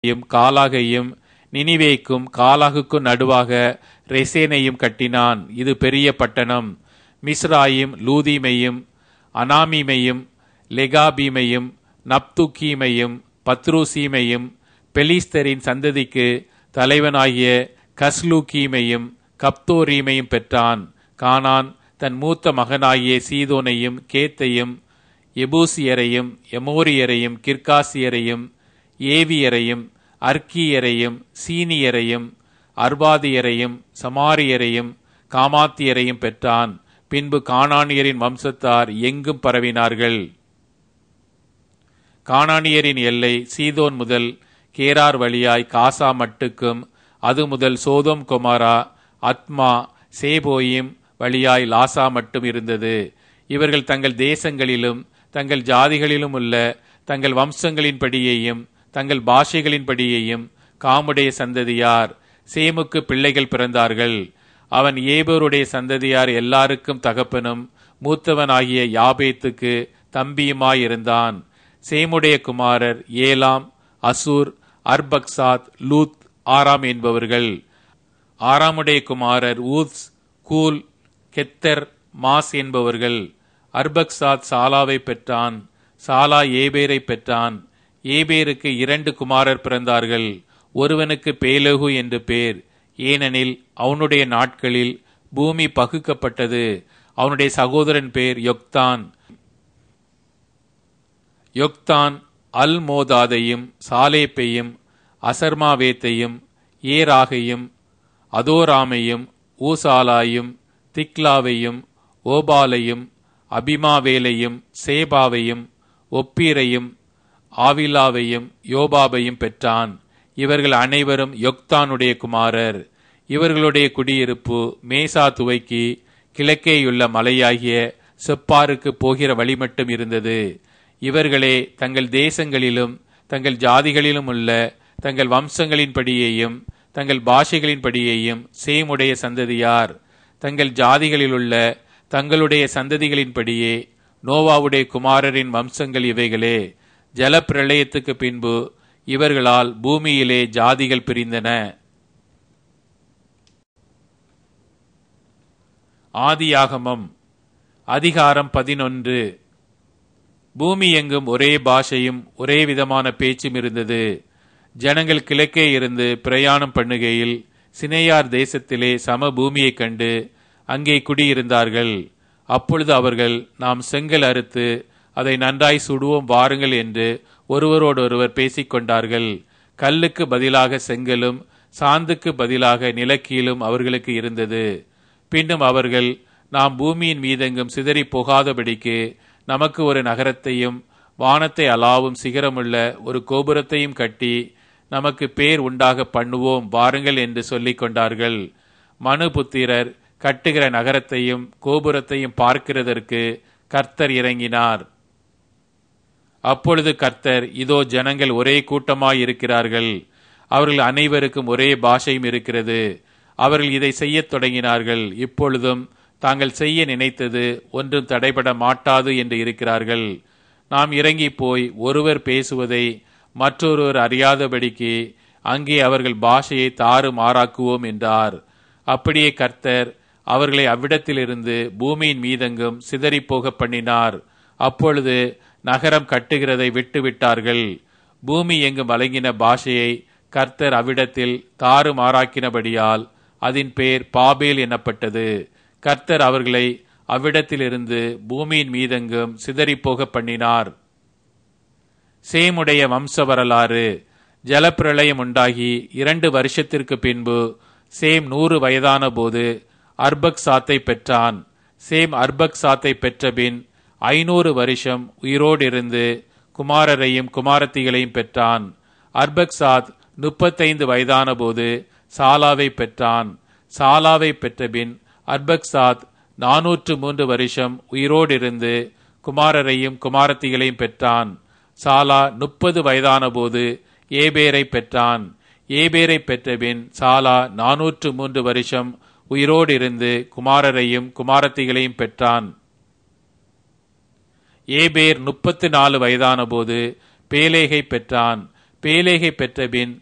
யும் காலாகையும் நினிவேக்கும் காலாகுக்கும் நடுவாக ரெசேனையும் கட்டினான் இது பெரிய பட்டணம் மிஸ்ராயும் லூதீமையும் அனாமீமையும் லெகாபீமையும் நப்துக்கீமையும் பத்ருசீமையும் பெலிஸ்தரின் சந்ததிக்கு தலைவனாகிய கஸ்லூக்கீமையும் கப்தோரீமையும் பெற்றான் கானான் தன் மூத்த மகனாகிய சீதோனையும் கேத்தையும் எபூசியரையும் எமோரியரையும் கிர்காசியரையும் ஏவியரையும் அர்க்கியரையும் சீனியரையும் அர்பாதியரையும் சமாரியரையும் காமாத்தியரையும் பெற்றான் பின்பு கானானியரின் வம்சத்தார் எங்கும் பரவினார்கள் கானானியரின் எல்லை சீதோன் முதல் கேரார் வழியாய் காசா மட்டுக்கும் அது முதல் சோதோம் கொமாரா அத்மா சேபோயிம் வழியாய் லாசா மட்டும் இருந்தது இவர்கள் தங்கள் தேசங்களிலும் தங்கள் ஜாதிகளிலும் உள்ள தங்கள் வம்சங்களின்படியேயும் தங்கள் பாஷைகளின்படியேயும் காமுடைய சந்ததியார் சேமுக்கு பிள்ளைகள் பிறந்தார்கள் அவன் ஏபோருடைய சந்ததியார் எல்லாருக்கும் தகப்பனும் மூத்தவனாகிய யாபேத்துக்கு தம்பியுமாயிருந்தான் சேமுடைய குமாரர் ஏலாம் அசூர் அர்பக்சாத் லூத் ஆராம் என்பவர்கள் ஆராமுடைய குமாரர் ஊத்ஸ் கூல் கெத்தர் மாஸ் என்பவர்கள் அர்பக்சாத் சாலாவை பெற்றான் சாலா ஏபேரை பெற்றான் ஏபேருக்கு இரண்டு குமாரர் பிறந்தார்கள் ஒருவனுக்கு பேலகு என்று பேர் ஏனெனில் அவனுடைய நாட்களில் பூமி பகுக்கப்பட்டது அவனுடைய சகோதரன் பேர் யொக்தான் யொக்தான் அல் மோதாதையும் சாலேப்பையும் அசர்மாவேத்தையும் ஏராகையும் அதோராமையும் ஊசாலாயும் திக்லாவையும் ஓபாலையும் அபிமாவேலையும் சேபாவையும் ஒப்பீரையும் ஆவிலாவையும் யோபாபையும் பெற்றான் இவர்கள் அனைவரும் யொக்தானுடைய குமாரர் இவர்களுடைய குடியிருப்பு மேசா துவைக்கு கிழக்கேயுள்ள மலையாகிய செப்பாருக்கு போகிற வழி மட்டும் இருந்தது இவர்களே தங்கள் தேசங்களிலும் தங்கள் ஜாதிகளிலும் உள்ள தங்கள் வம்சங்களின்படியேயும் தங்கள் பாஷைகளின்படியேயும் சேமுடைய சந்ததியார் தங்கள் ஜாதிகளிலுள்ள தங்களுடைய சந்ததிகளின்படியே நோவாவுடைய குமாரரின் வம்சங்கள் இவைகளே ஜல பிரளயத்துக்கு பின்பு இவர்களால் பூமியிலே ஜாதிகள் பிரிந்தன ஆதியாகமம் அதிகாரம் பதினொன்று பூமி எங்கும் ஒரே பாஷையும் ஒரே விதமான பேச்சும் இருந்தது ஜனங்கள் கிழக்கே இருந்து பிரயாணம் பண்ணுகையில் சினையார் தேசத்திலே சம பூமியைக் கண்டு அங்கே குடியிருந்தார்கள் அப்பொழுது அவர்கள் நாம் செங்கல் அறுத்து அதை நன்றாய் சுடுவோம் வாருங்கள் என்று ஒருவரோடொருவர் பேசிக்கொண்டார்கள் கல்லுக்கு பதிலாக செங்கலும் சாந்துக்கு பதிலாக நிலக்கீலும் அவர்களுக்கு இருந்தது பின்னும் அவர்கள் நாம் பூமியின் மீதெங்கும் சிதறி போகாதபடிக்கு நமக்கு ஒரு நகரத்தையும் வானத்தை அலாவும் சிகரமுள்ள ஒரு கோபுரத்தையும் கட்டி நமக்கு பேர் உண்டாக பண்ணுவோம் வாருங்கள் என்று சொல்லிக் கொண்டார்கள் மனுபுத்திரர் கட்டுகிற நகரத்தையும் கோபுரத்தையும் பார்க்கிறதற்கு கர்த்தர் இறங்கினார் அப்பொழுது கர்த்தர் இதோ ஜனங்கள் ஒரே கூட்டமாயிருக்கிறார்கள் அவர்கள் அனைவருக்கும் ஒரே பாஷையும் இருக்கிறது அவர்கள் இதை செய்யத் தொடங்கினார்கள் இப்பொழுதும் தாங்கள் செய்ய நினைத்தது ஒன்றும் தடைபட மாட்டாது என்று இருக்கிறார்கள் நாம் இறங்கி போய் ஒருவர் பேசுவதை மற்றொருவர் அறியாதபடிக்கு அங்கே அவர்கள் பாஷையை தாறு மாறாக்குவோம் என்றார் அப்படியே கர்த்தர் அவர்களை அவ்விடத்திலிருந்து பூமியின் மீதெங்கும் சிதறிப்போக பண்ணினார் அப்பொழுது நகரம் கட்டுகிறதை விட்டுவிட்டார்கள் பூமி எங்கும் வழங்கின பாஷையை கர்த்தர் அவ்விடத்தில் தாறு மாறாக்கினபடியால் அதன் பேர் பாபேல் எனப்பட்டது கர்த்தர் அவர்களை அவ்விடத்திலிருந்து பூமியின் மீதெங்கும் சிதறிப்போக பண்ணினார் சேமுடைய வம்ச வரலாறு ஜலப்பிரளயம் உண்டாகி இரண்டு வருஷத்திற்கு பின்பு சேம் நூறு வயதான போது அர்பக் சாத்தை பெற்றான் சேம் அர்பக் சாத்தை பெற்றபின் ஐநூறு வருஷம் உயிரோடு இருந்து குமாரரையும் குமாரத்திகளையும் பெற்றான் அர்பக் சாத் முப்பத்தைந்து வயதான போது சாலாவை பெற்றான் சாலாவை பெற்றபின் அர்பக்சாத் நாநூற்று மூன்று வருஷம் உயிரோடு இருந்து குமாரரையும் குமாரத்திகளையும் பெற்றான் சாலா முப்பது வயதான போது ஏபேரை பெற்றான் ஏபேரை பெற்றபின் சாலா நாநூற்று மூன்று வருஷம் உயிரோடு இருந்து குமாரரையும் குமாரத்திகளையும் பெற்றான் ஏபேர் முப்பத்து நாலு வயதான போது பேலேகை பெற்றான் பேலேகை பெற்றபின்